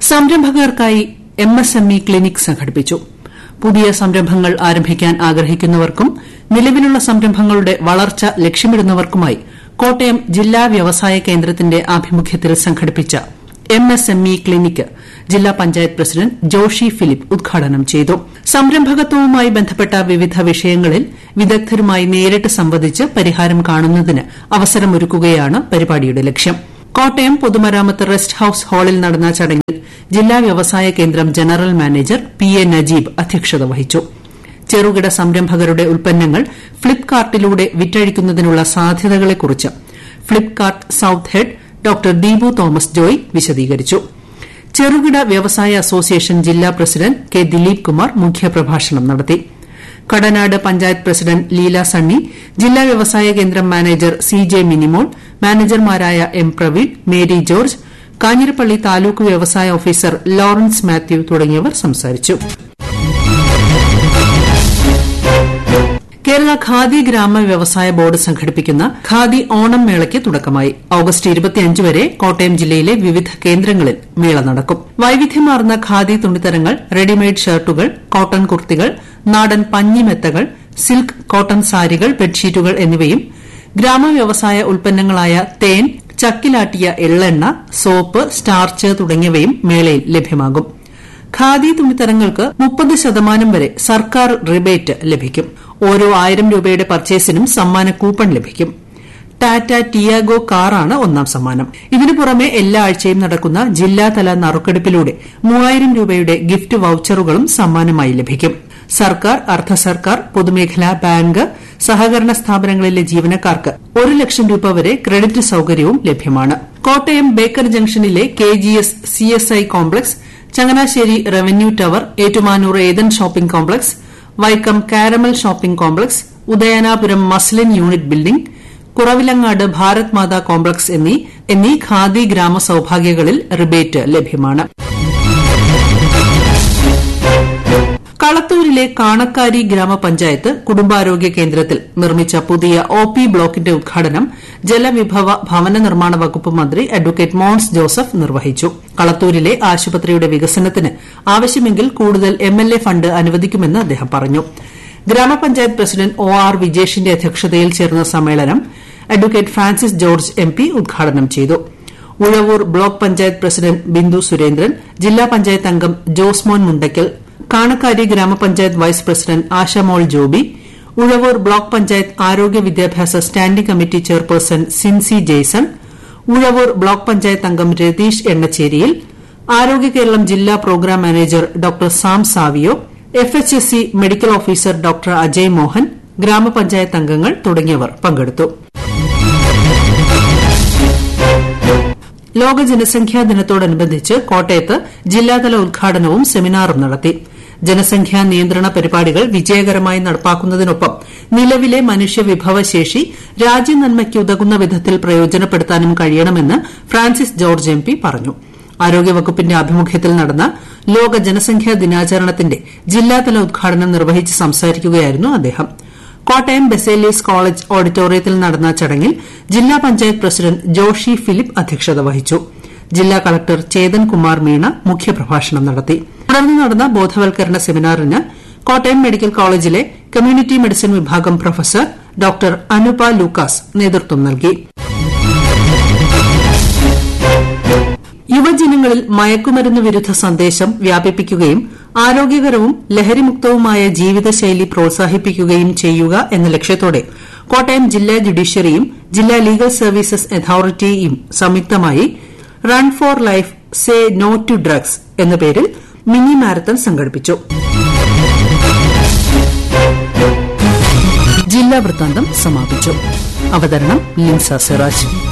സംരംഭകർക്കായി M S M E clinic സംഘടിപ്പിച്ചു പുതിയ സംരംഭങ്ങൾ ആരംഭിക്കാൻ ആഗ്രഹിക്കുന്നവർക്കും നിലവിലുള്ള സംരംഭങ്ങളുടെ വളർച്ച ലക്ഷ്യമിടുന്നവർക്കുമായി കോട്ടയം ജില്ലാ വ്യവസായ കേന്ദ്രത്തിന്റെ ആഭിമുഖ്യത്തിൽ സംഘടിപ്പിച്ച M S M E clinic ജില്ലാ പഞ്ചായത്ത് പ്രസിഡന്റ് ജോഷി ഫിലിപ്പ് ഉദ്ഘാടനം ചെയ്തു സംരംഭകത്വവുമായി ബന്ധപ്പെട്ട വിവിധ വിഷയങ്ങളിൽ വിദഗ്ധരുമായി നേരിട്ട് സംവദിച്ച് പരിഹാരം കാണുന്നതിന് അവസരമൊരുക്കുകയാണ് പരിപാടിയുടെ ലക്ഷ്യം കോട്ടയം പൊതുമരാമത്ത് റെസ്റ്റ് ഹൌസ് ഹാളിൽ നടന്ന ചടങ്ങിൽ ജില്ലാ വ്യവസായ കേന്ദ്രം general manager P A Najeeb അധ്യക്ഷത വഹിച്ചു ചെറുകിട സംരംഭകരുടെ ഉൽപ്പന്നങ്ങൾ ഫ്ളിപ്കാർട്ടിലൂടെ വിറ്റഴിക്കുന്നതിനുള്ള സാധ്യതകളെക്കുറിച്ച് Flipkart south head doctor Deepu Thomas Joy വിശദീകരിച്ചു ചെറുകിട വ്യവസായ അസോസിയേഷൻ ജില്ലാ പ്രസിഡന്റ് കെ ദിലീപ് കുമാർ മുഖ്യപ്രഭാഷണം നടത്തി കടനാട് പഞ്ചായത്ത് പ്രസിഡന്റ് ലീല സണ്ണി ജില്ലാ വ്യവസായ കേന്ദ്രം മാനേജർ സി ജെ മിനിമോൾ മാനേജർമാരായ എം പ്രവീൺ മേരി ജോർജ് കാഞ്ഞിരപ്പള്ളി താലൂക്ക് വ്യവസായ ഓഫീസർ ലോറൻസ് മാത്യു തുടങ്ങിയവർ സംസാരിച്ചു കേരള ഖാദി ഗ്രാമ വ്യവസായ ബോർഡ് സംഘടിപ്പിക്കുന്ന ഖാദി ഓണം മേളയ്ക്ക് തുടക്കമായി ഓഗസ്റ്റ് വരെ കോട്ടയം ജില്ലയിലെ വിവിധ കേന്ദ്രങ്ങളിൽ മേള നടക്കും വൈവിധ്യമാർന്ന ഖാദി തുണിത്തരങ്ങൾ റെഡിമെയ്ഡ് ഷർട്ടുകൾ കോട്ടൺ കുർത്തികൾ നാടൻ പഞ്ഞിമെത്തകൾ സിൽക്ക് കോട്ടൺ സാരികൾ ബെഡ്ഷീറ്റുകൾ എന്നിവയും ഗ്രാമ വ്യവസായ ഉൽപ്പന്നങ്ങളായ തേൻ ചക്കിലാട്ടിയ എള്ളെണ്ണ സോപ്പ് സ്റ്റാർച്ച് തുടങ്ങിയവയും മേളയിൽ ലഭ്യമാകും ഖാദി തുണിത്തരങ്ങൾക്ക് മുപ്പത് ശതമാനം വരെ സർക്കാർ റിബേറ്റ് ലഭിക്കും ഓരോ ആയിരം രൂപയുടെ പർച്ചേസിനും സമ്മാന കൂപ്പൺ ലഭിക്കും ടാറ്റ ടിയാഗോ കാറാണ് ഒന്നാം സമ്മാനം ഇതിനു പുറമെ എല്ലാ ആഴ്ചയും നടക്കുന്ന ജില്ലാതല നറുക്കെടുപ്പിലൂടെ മൂവായിരം രൂപയുടെ ഗിഫ്റ്റ് വൌച്ചറുകളും സമ്മാനമായി ലഭിക്കും സർക്കാർ അർദ്ധ സർക്കാർ പൊതുമേഖലാ ബാങ്ക് സഹകരണ സ്ഥാപനങ്ങളിലെ ജീവനക്കാർക്ക് ഒരു ലക്ഷം രൂപ വരെ ക്രെഡിറ്റ് സൌകര്യവും ലഭ്യമാണ് കോട്ടയം ബേക്കർ ജംഗ്ഷനിലെ K G S C S I complex Changanassery revenue tower Ettumanoor Eden shopping complex Vaikom Carmel shopping complex Udayanapuram muslin unit building Kuravilangad Bharat Mata complex എന്നീ ഖാദി ഗ്രാമ സൌഭാഗ്യങ്ങളിൽ റിബേറ്റ് ലഭ്യമാണ് കളത്തൂരിലെ കാണക്കാരി ഗ്രാമപഞ്ചായത്ത് കുടുംബാരോഗ്യ കേന്ദ്രത്തിൽ നിർമ്മിച്ച പുതിയ ഒ പി ബ്ലോക്കിന്റെ ഉദ്ഘാടനം ജലവിഭവ ഭവന നിർമ്മാണ വകുപ്പ് മന്ത്രി അഡ്വക്കേറ്റ് മോൻസ് ജോസഫ് നിർവഹിച്ചു കളത്തൂരിലെ ആശുപത്രിയുടെ വികസനത്തിന് ആവശ്യമെങ്കിൽ കൂടുതൽ എംഎൽഎ ഫണ്ട് അനുവദിക്കുമെന്ന് അദ്ദേഹം പറഞ്ഞു ഗ്രാമപഞ്ചായത്ത് പ്രസിഡന്റ് ഒ ആർ വിജേഷിന്റെ അധ്യക്ഷതയിൽ ചേർന്ന സമ്മേളനം advocate Francis George M P ഉദ്ഘാടനം ചെയ്തു ഉഴവൂർ ബ്ലോക്ക് പഞ്ചായത്ത് പ്രസിഡന്റ് ബിന്ദു സുരേന്ദ്രൻ ജില്ലാ പഞ്ചായത്ത് അംഗം ജോസ്മോൻ മുണ്ടയ്ക്കൽ കാണക്കാരി ഗ്രാമപഞ്ചായത്ത് vice president Ashamol Joby Uzhavoor block panchayat ആരോഗ്യ വിദ്യാഭ്യാസ standing committee chairperson Sincy Jaison Uzhavoor block panchayat അംഗം രതീഷ് എണ്ണച്ചേരിയിൽ ആരോഗ്യ കേരളം ജില്ലാ program manager doctor Sam Savio F H S C medical officer doctor Ajay Mohan ഗ്രാമപഞ്ചായത്ത് അംഗങ്ങൾ തുടങ്ങിയവർ പങ്കെടുത്തു ലോക ജനസംഖ്യാ ദിനത്തോടനുബന്ധിച്ച് കോട്ടയത്ത് ജില്ലാതല ഉദ്ഘാടനവും സെമിനാറും നടത്തി ജനസംഖ്യാ നിയന്ത്രണ പരിപാടികൾ വിജയകരമായി നടപ്പാക്കുന്നതിനൊപ്പം നിലവിലെ മനുഷ്യവിഭവശേഷി രാജ്യനന്മയ്ക്കുതകുന്ന വിധത്തിൽ പ്രയോജനപ്പെടുത്താനും കഴിയണമെന്ന് ഫ്രാൻസിസ് ജോർജ് എം പി പറഞ്ഞു ആരോഗ്യവകുപ്പിന്റെ ആഭിമുഖ്യത്തിൽ നടന്ന ലോക ജനസംഖ്യാ ദിനാചരണത്തിന്റെ ജില്ലാതല ഉദ്ഘാടനം നിർവഹിച്ച് സംസാരിക്കുകയായിരുന്നു അദ്ദേഹം കോട്ടയം ബെസേലിയസ് കോളേജ് ഓഡിറ്റോറിയത്തിൽ നടന്ന ചടങ്ങിൽ ജില്ലാ പഞ്ചായത്ത് പ്രസിഡന്റ് ജോഷി ഫിലിപ്പ് അധ്യക്ഷത വഹിച്ചു ജില്ലാ കളക്ടർ ചേതൻ കുമാർ മീണ മുഖ്യപ്രഭാഷണം നടത്തി തുടർന്ന് നടന്ന ബോധവൽക്കരണ സെമിനാറിന് കോട്ടയം മെഡിക്കൽ കോളേജിലെ കമ്മ്യൂണിറ്റി മെഡിസിൻ വിഭാഗം പ്രൊഫസർ ഡോക്ടർ അനുപ ലൂക്കാസ് നേതൃത്വം നൽകി യുവജനങ്ങളിൽ മയക്കുമരുന്ന് വിരുദ്ധ സന്ദേശം വ്യാപിപ്പിക്കുകയും ആരോഗ്യകരവും ലഹരിമുക്തവുമായ ജീവിതശൈലി പ്രോത്സാഹിപ്പിക്കുകയും ചെയ്യുക എന്ന ലക്ഷ്യത്തോടെ കോട്ടയം ജില്ലാ ജുഡീഷ്യറിയും ജില്ലാ ലീഗൽ സർവീസസ് അതോറിറ്റിയും സംയുക്തമായി run for life say no to drugs എന്ന പേരിൽ മിനി മാരത്തൺ സംഘടിപ്പിച്ചു ജില്ലാ വൃത്താന്തം സമാപിച്ചു അവതരണം ലിൻസ സിറാജ്